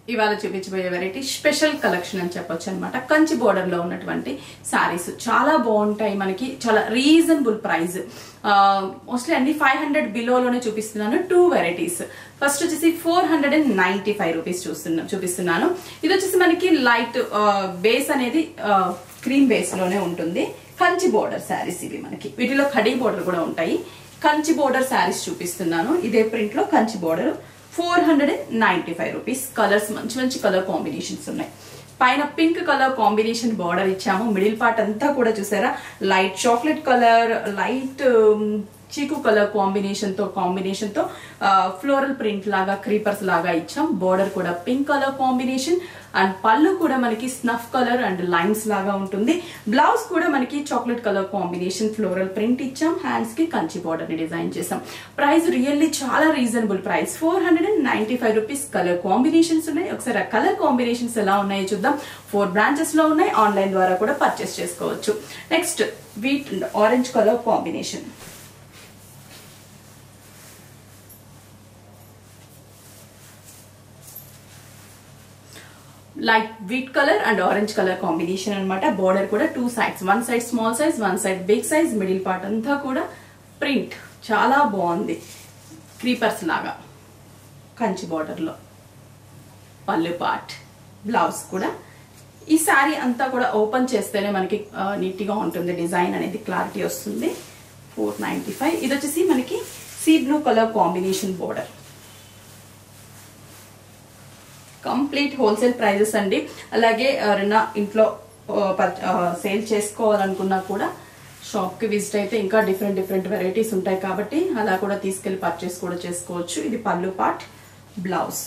ఇవాళ చూపించబోయే variety special collection అని చెప్పొచ్చు అనమాట కంచి బోర్డర్ లో ఉన్నటువంటి శారీస్ చాలా బాగుంటాయి మనకి చాలా రీజనబుల్ ప్రైస్ మోస్ట్లీ అన్ని ఫైవ్ హండ్రెడ్ బిలోలోనే చూపిస్తున్నాను టూ వెరైటీస్ ఫస్ట్ వచ్చేసి four hundred and ninety five rupees చూస్తున్నా చూపిస్తున్నాను ఇది వచ్చేసి మనకి లైట్ బేస్ అనేది క్రీమ్ బేస్ లోనే ఉంటుంది కంచి బోర్డర్ శారీస్ ఇవి మనకి వీటిలో కడీ బోర్డర్ కూడా ఉంటాయి కంచి బోర్డర్ శారీస్ చూపిస్తున్నాను ఇదే ప్రింట్ లో Kanchi border four hundred and ninety five rupees colours మంచి మంచి కలర్ కాంబినేషన్స్ ఉన్నాయి పైన పింక్ కలర్ కాంబినేషన్ బార్డర్ ఇచ్చాము మిడిల్ పార్ట్ అంతా కూడా చూసారా light chocolate colour light chikoo colour combination తో కాంబినేషన్ తో ఫ్లోరల్ ప్రింట్ లాగా క్రీపర్స్ లాగా ఇచ్చాం బోర్డర్ కూడా పింక్ కలర్ కాంబినేషన్ అండ్ పళ్ళు కూడా మనకి స్నఫ్ కలర్ అండ్ లైన్స్ లాగా ఉంటుంది బ్లౌజ్ కూడా మనకి chocolate colour combination floral print ఇచ్చాం హ్యాండ్స్ కి కంచి బార్డర్ ని డిజైన్ చేసాం ప్రైస్ రియల్లీ చాలా reasonable price four hundred and ninety five rupees colour combinations ఉన్నాయి ఒకసారి ఆ కలర్ కాంబినేషన్స్ ఎలా ఉన్నాయో చూద్దాం ఫోర్ బ్రాంచెస్ లో ఉన్నాయి ఆన్లైన్ ద్వారా కూడా పర్చేస్ చేసుకోవచ్చు next wheat orange colour combination light wheat colour and orange colour combination అనమాట బార్డర్ కూడా two sides one side small size one side big size middle part అంతా కూడా ప్రింట్ చాలా బాగుంది క్రీపర్స్ లాగా కంచి బార్డర్లో పళ్ళు పార్ట్ బ్లౌజ్ కూడా ఈ శారీ అంతా కూడా ఓపెన్ చేస్తేనే మనకి నీట్గా ఉంటుంది డిజైన్ అనేది క్లారిటీ వస్తుంది ఫోర్ నైంటీ ఫైవ్ ఇది వచ్చేసి మనకి sea blue colour combination border complete wholesale prices అండి అలాగే ఎవరైనా ఇంట్లో సేల్ చేసుకోవాలనుకున్నా కూడా షాప్కి విజిట్ అయితే ఇంకా డిఫరెంట్ డిఫరెంట్ వెరైటీస్ ఉంటాయి కాబట్టి అలా కూడా తీసుకెళ్లి పర్చేస్ కూడా చేసుకోవచ్చు ఇది pallu part blouse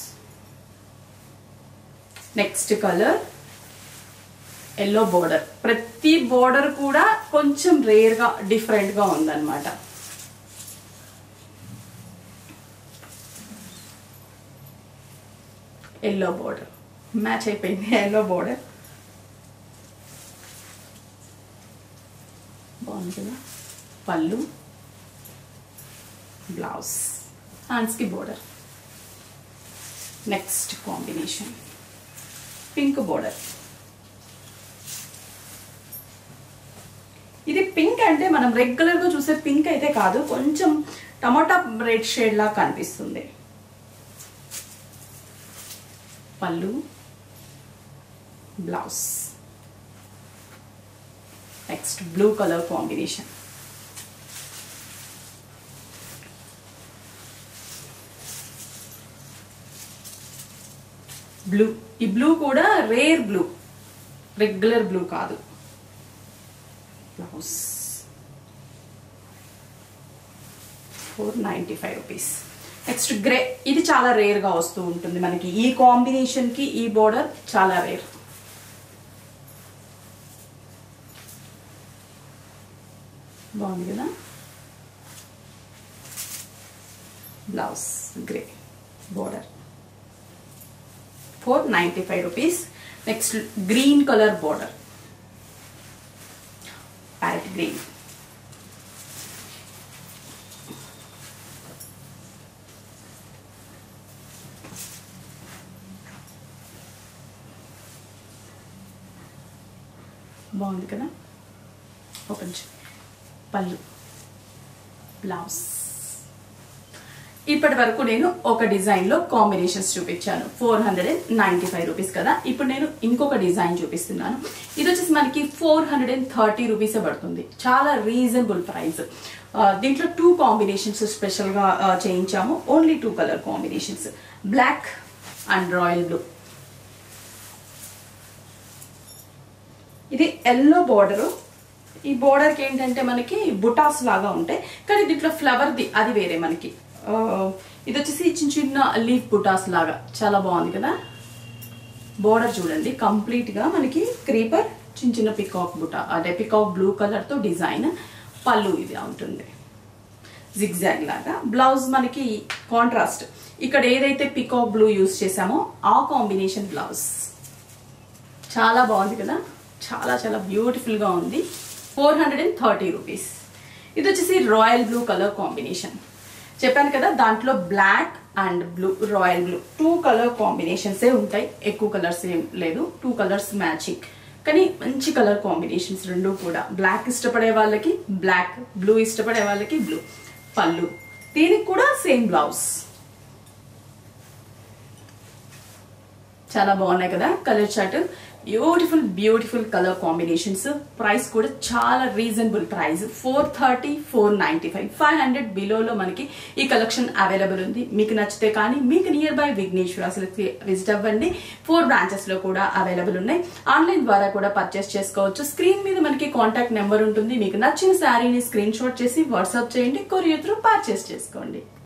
next colour yellow border ప్రతి బోర్డర్ కూడా కొంచెం రేర్గా డిఫరెంట్గా ఉందన్నమాట ఎల్లో బోర్డర్ మ్యాచ్ అయిపోయింది ఎల్లో బోర్డర్ బాగుంది కదా పళ్ళు బ్లౌజ్ హ్యాండ్స్కి border next combination pink border ఇది పింక్ అంటే మనం రెగ్యులర్గా చూసే పింక్ అయితే కాదు కొంచెం టమాటా రెడ్ షేడ్ లా కనిపిస్తుంది pallu blouse next blue colour combination blue ఈ బ్లూ కూడా రేర్ బ్లూ రెగ్యులర్ బ్లూ కాదు blouse four ninety five rupees next grey ఇది చాలా రేర్ గా వస్తూ ఉంటుంది మనకి ఈ కాంబినేషన్ కి ఈ బోర్డర్ చాలా రేర్ బాగుంది కదా blouse grey border four ninety five rupees next green colour border parrot green బాగుంది కదా ఓపెన్ పళ్ళు బ్లౌజ్ ఇప్పటి వరకు నేను ఒక డిజైన్ లో కాంబినేషన్స్ చూపించాను four hundred and ninety five rupees కదా ఇప్పుడు నేను ఇంకొక డిజైన్ చూపిస్తున్నాను ఇది వచ్చేసి మనకి ఫోర్ హండ్రెడ్ అండ్ థర్టీ రూపీసే పడుతుంది చాలా రీజనబుల్ ప్రైస్ దీంట్లో టూ కాంబినేషన్స్ స్పెషల్ గా చేయించాము only two colour combinations black and royal blue ఇది ఎల్లో బోర్డరు ఈ బోర్డర్కి ఏంటంటే మనకి బుటాస్ లాగా ఉంటాయి కానీ దీంట్లో ఫ్లవర్ది అది వేరే మనకి ఇది వచ్చేసి చిన్న చిన్న లీఫ్ బుటాస్ లాగా చాలా బాగుంది కదా బోర్డర్ చూడండి కంప్లీట్గా మనకి క్రీపర్ చిన్న చిన్న పికాక్ బుటా అదే పికాక్ బ్లూ కలర్తో డిజైన్ పళ్ళు ఇది ఉంటుంది జిగ్జాగ్ లాగా బ్లౌజ్ మనకి కాంట్రాస్ట్ ఇక్కడ ఏదైతే పికాక్ బ్లూ యూస్ చేసామో ఆ కాంబినేషన్ బ్లౌజ్ చాలా బాగుంది కదా చాలా చాలా బ్యూటిఫుల్గా ఉంది four hundred and thirty rupees ఇది వచ్చేసి రాయల్ బ్లూ కలర్ కాంబినేషన్ చెప్పాను కదా దాంట్లో black and blue royal blue two colour combinations ఏ ఉంటాయి ఎక్కువ కలర్స్ ఏం లేదు టూ కలర్స్ మ్యాచింగ్ కానీ మంచి కలర్ కాంబినేషన్స్ రెండు కూడా బ్లాక్ ఇష్టపడే వాళ్ళకి బ్లాక్ బ్లూ ఇష్టపడే వాళ్ళకి బ్లూ పళ్ళు దీనికి కూడా సేమ్ బ్లౌజ్ చాలా బాగున్నాయి కదా colour chart beautiful beautiful colour combinations price కూడా చాలా reasonable price four thirty four ninety five five hundred బిలోలో మనకి ఈ కలెక్షన్ అవైలబుల్ ఉంది మీకు నచ్చితే కానీ మీకు నియర్ బై విఘ్నేశ్వర అసలు విజిట్ అవ్వండి ఫోర్ బ్రాంచెస్ లో కూడా అవైలబుల్ ఉన్నాయి ఆన్లైన్ ద్వారా కూడా పర్చేస్ చేసుకోవచ్చు స్క్రీన్ మీద మనకి కాంటాక్ట్ నెంబర్ ఉంటుంది మీకు నచ్చిన శారీని స్క్రీన్ షాట్ చేసి వాట్సాప్ చేయండి కొరియర్ త్రూ పర్చేస్ చేసుకోండి